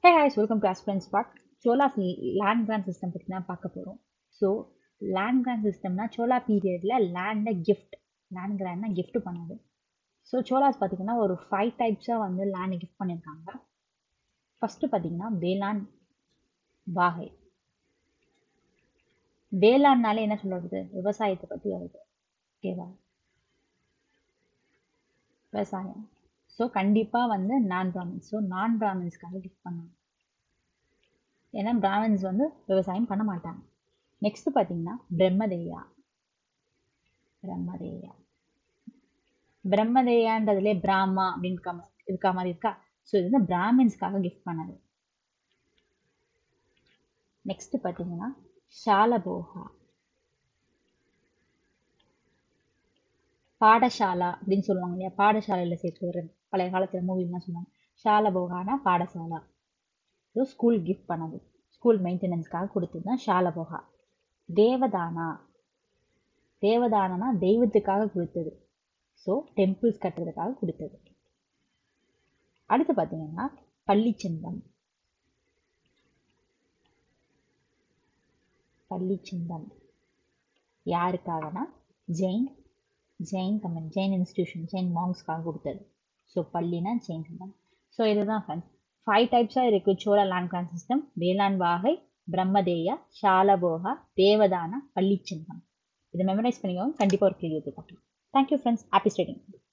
hey guys welcome to aspirants park Cholas land grant system பற்றி தான் பார்க்க போகிறோம் ஸோ லேண்ட் கிராண்ட் சிஸ்டம்னா சோலா பீரியடில் லேண்டை கிஃப்ட் லேண்ட் கிராண்ட்னா gift பண்ணது ஸோ சோலாஸ் பார்த்தீங்கன்னா ஒரு ஃபைவ் டைப்ஸாக வந்து லேண்டை கிஃப்ட் பண்ணியிருக்காங்க ஃபஸ்ட்டு பார்த்தீங்கன்னா வேளாண் வாகை வேளாண்னாலே என்ன சொல்றது விவசாயத்தை பற்றி வருது ஓகேவா விவசாயம் ஸோ கண்டிப்பாக வந்து நான் பிராமின்ஸ் ஸோ நான் பிராமின்ஸ்க்காக கிஃப்ட் பண்ணாங்க ஏன்னா பிராமின்ஸ் வந்து விவசாயம் பண்ண மாட்டாங்க நெக்ஸ்ட் பார்த்தீங்கன்னா பிரம்மதேயா பிரம்மதேயா பிரம்மதேயான்றதுலே பிராமா அப்படின்னு இருக்க மா- இருக்க மாதிரி இருக்கா ஸோ இது வந்து பிராமின்ஸ்க்காக கிஃப்ட் பண்ணது நெக்ஸ்ட் பார்த்தீங்கன்னா ஷாலபோகா பாடசாலா அப்படின்னு சொல்லுவாங்க இல்லையா பாடசாலையில் சேர்த்து ஒரு பழைய காலத்தில் மூவிலாம் சொல்லுவாங்க ஷாலபோகானா பாடசாலா இது ஸ்கூல் கிஃப்ட் பண்ணது ஸ்கூல் மெயின்டெனன்ஸ்க்காக கொடுத்தது தான் ஷாலபோகா தேவதானா தேவதானனா தெய்வத்துக்காக கொடுத்தது ஸோ டெம்பிள்ஸ் கட்டுறதுக்காக கொடுத்தது அடுத்து பார்த்தீங்கன்னா பள்ளிச்சிந்தம் பள்ளிச்சிந்தம் யாருக்காகனா ஜெயின் ஜெயின் கம்பெனி ஜெயின் இன்ஸ்டிடியூஷன் ஜெயின் மாங்ஸ்க்காக கொடுத்தது ஸோ பள்ளினா ஜெயின் சிந்தம் ஸோ இதுதான் ஃப்ரெண்ட்ஸ் ஃபைவ் டைப்ஸாக இருக்குது சோழ லேண்ட் கிராண்ட் சிஸ்டம் வேளாண் வாகை பிரம்மதேயா ஷாலபோகா தேவதானா பள்ளிச்சிந்தம் இதை மெமரைஸ் பண்ணிக்கோங்க கண்டிப்பாக ஒரு கேள்வி பார்க்கலாம் தேங்க்யூ ஃப்ரெண்ட்ஸ் ஹாப்பி ஸ்டடிங்